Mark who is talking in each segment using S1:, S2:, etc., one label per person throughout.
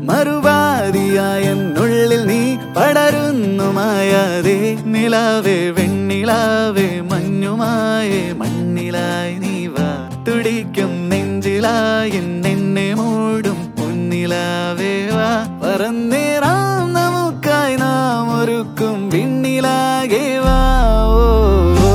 S1: മറുപാതിയായ എന്നുള്ളിൽ നീ പടരുന്നു മായാതെ നിലാവേ വെണ്ണിലാവേ മഞ്ഞുമായേ മണ്ണിലായി നീ വാ തുടിക്കും നെഞ്ചിലായി നിന്നെ മൂടും മുന്നിലാവേ വാ പറന്നേറാം നമുക്കായി നാം ഒരുക്കും വിണ്ണിലാകെ വാ ഓ, ഓ,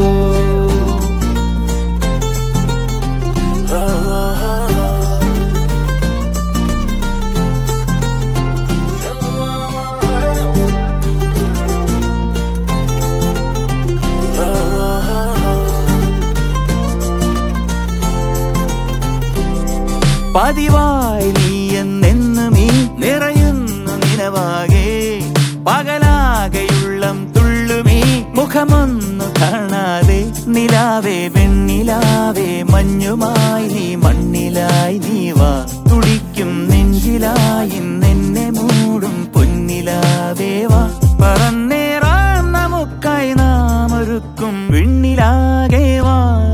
S1: പതിവായി നീ എന്നെന്നും ഈ നിറയുന്നു നിലവാകെ പകലാകെയുള്ളം തുള്ളുമീ മുഖമൊന്നു കാണാതെ നിലാവേ വെണ്ണിലാവേ മഞ്ഞുമായി നീ മണ്ണിലായി നീ വാ തുടിക്കും നെഞ്ചിലായി നിന്നെ മൂടും പൊന്നിലാവേ വാ പറന്നേറാൻ നമുക്കായി നാം ഒരുക്കും വിണ്ണിലാകെ വാ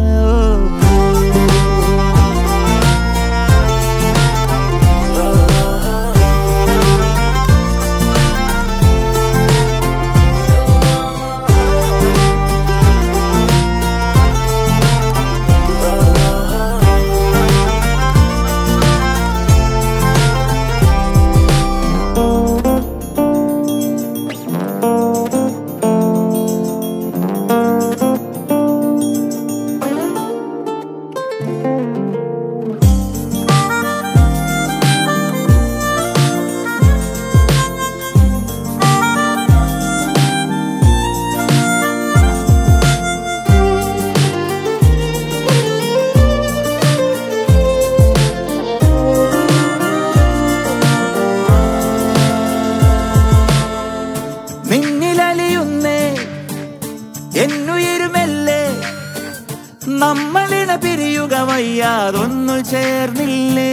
S1: നിന്നിലലിയുന്നേ എന്നുയരുമല്ലേ നമ്മളിണ പിരിയുക വയ്യാതൊന്നു ചേർന്നില്ലേ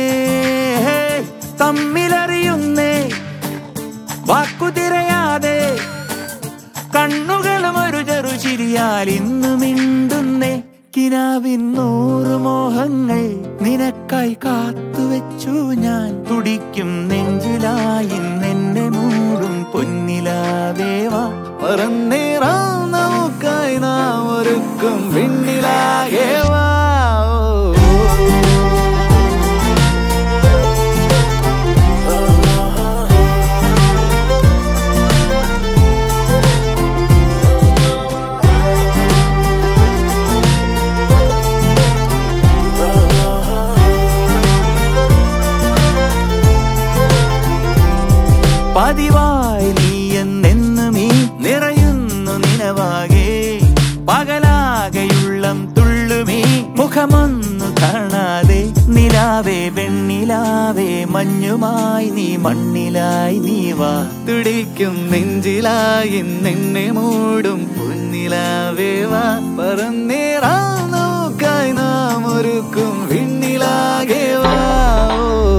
S1: തമ്മിലറിയുന്നേ വാക്കു തിരയാതെ കണ്ണുകളും ഒരു ചെറു ചിരിയാൽ ഇന്നു മിണ്ടുന്നേ കിനാവിൻ നൂറ് മോഹങ്ങൾ നിനക്കായി കാത്തുവെച്ചു ഞാൻ തുടിക്കും നെഞ്ചിലായി നിന്നെ മൂടും പൊന്നിലാവേവാ പറന്നേറാം നമുക്കായി നാം ഒരുക്കും വിണ്ണിലാകെ വാ പതിവായി നീ എന്നെന്നും ഈ നിറയുന്നു നിലവാകെ പകലാകെയുള്ളം തുള്ളുമീ മുഖമൊന്നു കാണാതെ നിലാവേ വെണ്ണിലാവേ മഞ്ഞുമായി നീ മണ്ണിലായി നീ വാ തുടിക്കും നെഞ്ചിലായി നിന്നെ മൂടും പൊന്നിലാവേ വാ പറന്നേറാം നോക്കായി നാം ഒരുക്കും വിണ്ണിലാകെ വാ ഓ